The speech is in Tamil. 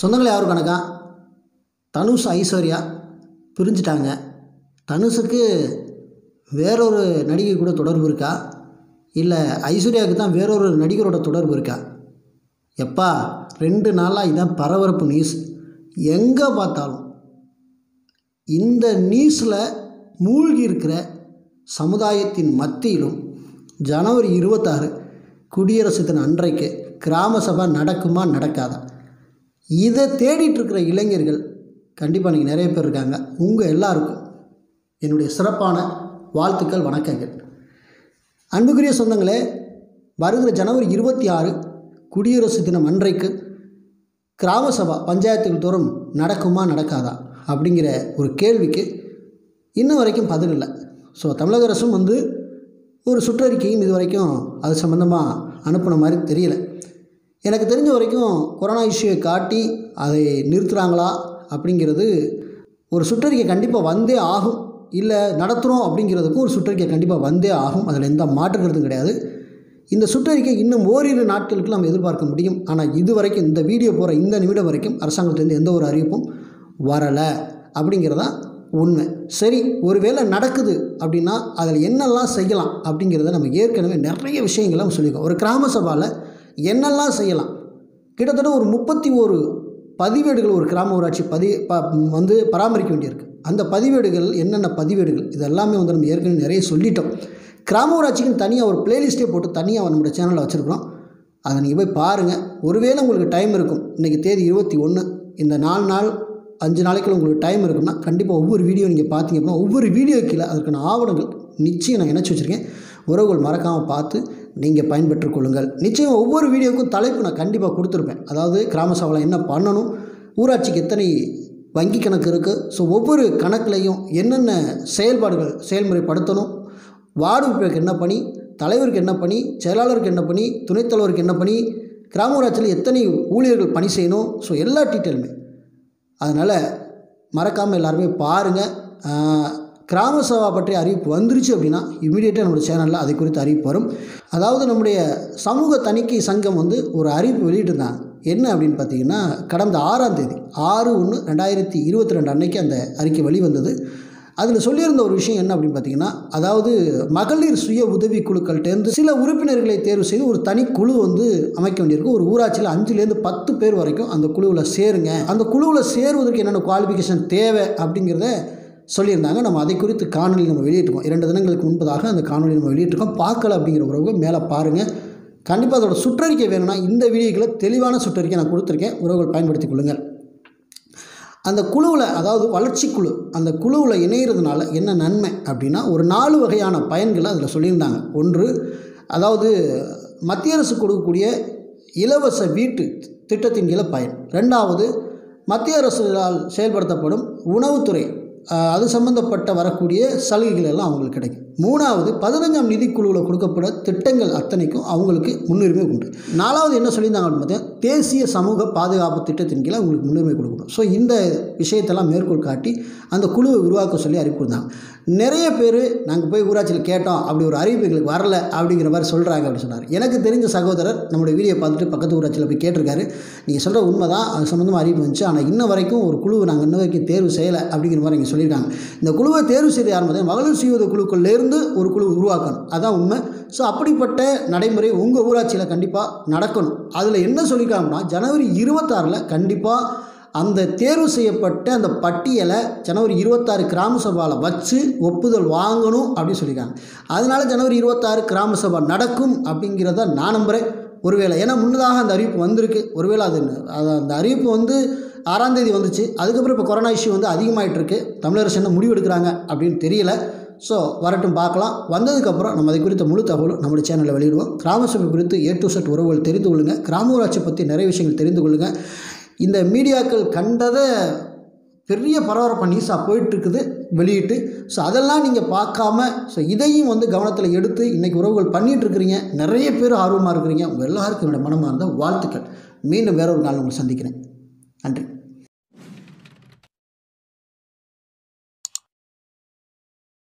சொந்தங்கள் யாரும் கணக்கா தனுஷ் ஐஸ்வர்யா பிரிஞ்சிட்டாங்க தனுஷுக்கு வேறொரு நடிகை கூட தொடர்பு இருக்கா இல்லை ஐஸ்வர்யாவுக்கு தான் வேறொரு நடிகரோட தொடர்பு இருக்கா எப்பா ரெண்டு நாளாக இதான் பரபரப்பு நியூஸ் எங்கே பார்த்தாலும் இந்த நியூஸில் மூழ்கி இருக்கிற சமுதாயத்தின் மத்தியிலும் ஜனவரி இருபத்தாறு குடியரசு தின அன்றைக்கு கிராம சபை நடக்குமா நடக்காதா இதை தேடிட்டு இருக்கிற இளைஞர்கள் கண்டிப்பாக நீங்கள் நிறைய பேர் இருக்காங்க உங்கள் எல்லாருக்கும் என்னுடைய சிறப்பான வாழ்த்துக்கள் வணக்கங்கள் அன்புக்குரிய சொந்தங்களே வருகிற ஜனவரி இருபத்தி ஆறு குடியரசு தினம் அன்றைக்கு கிராம சபா பஞ்சாயத்துகள் தோறும் நடக்குமா நடக்காதா அப்படிங்கிற ஒரு கேள்விக்கு இன்னும் வரைக்கும் பதில் இல்லை ஸோ தமிழக அரசும் வந்து ஒரு சுற்றறிக்கையும் இது வரைக்கும் அது சம்மந்தமாக அனுப்புன மாதிரி தெரியல எனக்கு தெரிஞ்ச வரைக்கும் கொரோனா இஷ்யூவை காட்டி அதை நிறுத்துகிறாங்களா அப்படிங்கிறது ஒரு சுற்றறிக்கை கண்டிப்பாக வந்தே ஆகும் இல்லை நடத்துகிறோம் அப்படிங்கிறதுக்கும் ஒரு சுற்றறிக்கை கண்டிப்பாக வந்தே ஆகும் அதில் எந்த மாற்று கருத்தும் கிடையாது இந்த சுற்றறிக்கை இன்னும் ஓரிரு நாட்களுக்கு நம்ம எதிர்பார்க்க முடியும் ஆனால் இது வரைக்கும் இந்த வீடியோ போகிற இந்த நிமிடம் வரைக்கும் அரசாங்கத்திலேருந்து எந்த ஒரு அறிவிப்பும் வரலை அப்படிங்கிறதா உண்மை சரி ஒருவேளை நடக்குது அப்படின்னா அதில் என்னெல்லாம் செய்யலாம் அப்படிங்கிறத நம்ம ஏற்கனவே நிறைய விஷயங்களை நம்ம சொல்லியிருக்கோம் ஒரு கிராம சபாவில் என்னெல்லாம் செய்யலாம் கிட்டத்தட்ட ஒரு முப்பத்தி ஒரு பதிவேடுகள் ஒரு கிராம ஊராட்சி பதி ப வந்து பராமரிக்க வேண்டியிருக்கு அந்த பதிவேடுகள் என்னென்ன பதிவேடுகள் இது எல்லாமே வந்து நம்ம ஏற்கனவே நிறைய சொல்லிட்டோம் கிராம ஊராட்சிக்குன்னு தனியாக ஒரு பிளேலிஸ்ட்டே போட்டு தனியாக நம்மளோட சேனலில் வச்சுருக்கிறோம் அதை நீங்கள் போய் பாருங்கள் ஒருவேளை உங்களுக்கு டைம் இருக்கும் இன்றைக்கி தேதி இருபத்தி ஒன்று இந்த நாலு நாள் அஞ்சு நாளைக்குள்ள உங்களுக்கு டைம் இருக்குன்னா கண்டிப்பாக ஒவ்வொரு வீடியோ நீங்கள் பார்த்தீங்க அப்படின்னா ஒவ்வொரு வீடியோ கீழே அதற்கான ஆவணங்கள் நிச்சயம் நான் இணைச்சி வச்சுருக்கேன் உறவுகள் மறக்காமல் பார்த்து நீங்கள் பயன்பெற்றுக் கொள்ளுங்கள் நிச்சயம் ஒவ்வொரு வீடியோவுக்கும் தலைப்பு நான் கண்டிப்பாக கொடுத்துருப்பேன் அதாவது கிராம சபையில் என்ன பண்ணணும் ஊராட்சிக்கு எத்தனை வங்கி கணக்கு இருக்குது ஸோ ஒவ்வொரு கணக்குலையும் என்னென்ன செயல்பாடுகள் செயல்முறைப்படுத்தணும் வார்டு உறுப்பினருக்கு என்ன பணி தலைவருக்கு என்ன பணி செயலாளருக்கு என்ன பணி துணைத் தலைவருக்கு என்ன பணி கிராம ஊராட்சியில் எத்தனை ஊழியர்கள் பணி செய்யணும் ஸோ எல்லா டீட்டெயிலுமே அதனால் மறக்காமல் எல்லாருமே பாருங்கள் கிராம சபா பற்றிய அறிவிப்பு வந்துருச்சு அப்படின்னா இமீடியட்டாக நம்மளுடைய சேனலில் அதை குறித்து அறிவிப்பு வரும் அதாவது நம்முடைய சமூக தணிக்கை சங்கம் வந்து ஒரு அறிவிப்பு வெளியிட்டிருந்தாங்க என்ன அப்படின்னு பார்த்தீங்கன்னா கடந்த ஆறாம் தேதி ஆறு ஒன்று ரெண்டாயிரத்தி இருபத்தி ரெண்டு அன்னைக்கு அந்த அறிக்கை வெளிவந்தது அதில் சொல்லியிருந்த ஒரு விஷயம் என்ன அப்படின்னு பார்த்தீங்கன்னா அதாவது மகளிர் சுய உதவி குழுக்கள்கிட்டேருந்து சில உறுப்பினர்களை தேர்வு செய்து ஒரு தனி குழு வந்து அமைக்க வேண்டியிருக்கு ஒரு ஊராட்சியில் அஞ்சுலேருந்து பத்து பேர் வரைக்கும் அந்த குழுவில் சேருங்க அந்த குழுவில் சேருவதற்கு என்னென்ன குவாலிஃபிகேஷன் தேவை அப்படிங்கிறத சொல்லியிருந்தாங்க நம்ம அதை குறித்து காணொலி நம்ம வெளியிட்டிருக்கோம் இரண்டு தினங்களுக்கு முன்பதாக அந்த காணொலி நம்ம வெளியிட்டிருக்கோம் பார்க்கல அப்படிங்கிற உறவுகள் மேலே பாருங்கள் கண்டிப்பாக அதோட சுற்றறிக்கை வேணும்னா இந்த வீடியோக்களை தெளிவான சுற்றறிக்கை நான் கொடுத்துருக்கேன் உறவுகள் பயன்படுத்திக் கொள்ளுங்கள் அந்த குழுவில் அதாவது வளர்ச்சி குழு அந்த குழுவில் இணையிறதுனால என்ன நன்மை அப்படின்னா ஒரு நாலு வகையான பயன்களை அதில் சொல்லியிருந்தாங்க ஒன்று அதாவது மத்திய அரசு கொடுக்கக்கூடிய இலவச வீட்டு திட்டத்தின் கீழே பயன் ரெண்டாவது மத்திய அரசால் செயல்படுத்தப்படும் உணவுத்துறை அஹ், அது சம்மந்தப்பட்ட வரக்கூடிய சலுகைகள் எல்லாம் அவங்களுக்கு கிடைக்கும் மூணாவது பதினஞ்சாம் நிதிக்குழுவில் கொடுக்கப்பட திட்டங்கள் அத்தனைக்கும் அவங்களுக்கு முன்னுரிமை உண்டு நாலாவது என்ன சொல்லியிருந்தாங்க அப்படின்னு பார்த்தீங்கன்னா தேசிய சமூக பாதுகாப்பு திட்டத்தின் கீழே அவங்களுக்கு முன்னுரிமை கொடுக்கணும் ஸோ இந்த விஷயத்தெல்லாம் மேற்கோள் காட்டி அந்த குழுவை உருவாக்க சொல்லி அறிவிப்பு இருந்தாங்க நிறைய பேர் நாங்கள் போய் ஊராட்சியில் கேட்டோம் அப்படி ஒரு அறிவிப்பு எங்களுக்கு வரல அப்படிங்கிற மாதிரி சொல்கிறாங்க அப்படின்னு சொன்னார் எனக்கு தெரிஞ்ச சகோதரர் நம்மளுடைய வீடியோ பார்த்துட்டு பக்கத்து ஊராட்சியில் போய் கேட்டிருக்காரு நீங்கள் சொல்கிற உண்மை தான் அது சம்மந்தமாக அறிவிப்பு வந்துச்சு ஆனால் இன்ன வரைக்கும் ஒரு குழுவை நாங்கள் இன்ன வரைக்கும் தேர்வு செய்யலை அப்படிங்கிற மாதிரி இங்கே சொல்லியிருக்காங்க இந்த குழுவை தேர்வு செய்த யார் பார்த்தீங்கன்னா மகளிர் சுய குழுக்கள்லேருந்து ஒரு குழு உருவாக்கணும் அதான் உண்மை ஸோ அப்படிப்பட்ட நடைமுறை உங்கள் ஊராட்சியில் கண்டிப்பாக நடக்கணும் அதில் என்ன சொல்லியிருக்காங்கன்னா ஜனவரி இருபத்தாறில் கண்டிப்பாக அந்த தேர்வு செய்யப்பட்ட அந்த பட்டியலை ஜனவரி இருபத்தாறு கிராம சபாவில் வச்சு ஒப்புதல் வாங்கணும் அப்படின்னு சொல்லியிருக்காங்க அதனால ஜனவரி இருபத்தாறு கிராம சபா நடக்கும் அப்படிங்கிறத நான் நம்புகிறேன் ஒருவேளை ஏன்னா முன்னதாக அந்த அறிவிப்பு வந்திருக்கு ஒருவேளை அது அது அந்த அறிவிப்பு வந்து ஆறாம் தேதி வந்துச்சு அதுக்கப்புறம் இப்போ கொரோனா இஷ்யூ வந்து அதிகமாயிட்டு இருக்கு தமிழரசு என்ன முடிவு எடுக்கிறாங்க அப்படின்னு தெரியல ஸோ வரட்டும் பார்க்கலாம் வந்ததுக்கப்புறம் நம்ம அதை குறித்த முழு தகவலும் நம்முடைய சேனலில் வெளியிடுவோம் கிராம சபை குறித்து ஏ டு செட் உறவுகள் தெரிந்து கொள்ளுங்கள் கிராம ஊராட்சி பற்றி நிறைய விஷயங்கள் தெரிந்து கொள்ளுங்கள் இந்த மீடியாக்கள் கண்டதை பெரிய பரபரப்பாக நியூஸாக போயிட்டுருக்குது வெளியிட்டு ஸோ அதெல்லாம் நீங்கள் பார்க்காம ஸோ இதையும் வந்து கவனத்தில் எடுத்து இன்றைக்கி உறவுகள் பண்ணிகிட்டு இருக்கிறீங்க நிறைய பேர் ஆர்வமாக இருக்கிறீங்க உங்கள் எல்லாருக்கும் என்னோட மனமார்ந்த வாழ்த்துக்கள் மீண்டும் வேற ஒரு நாள் உங்களை சந்திக்கிறேன் நன்றி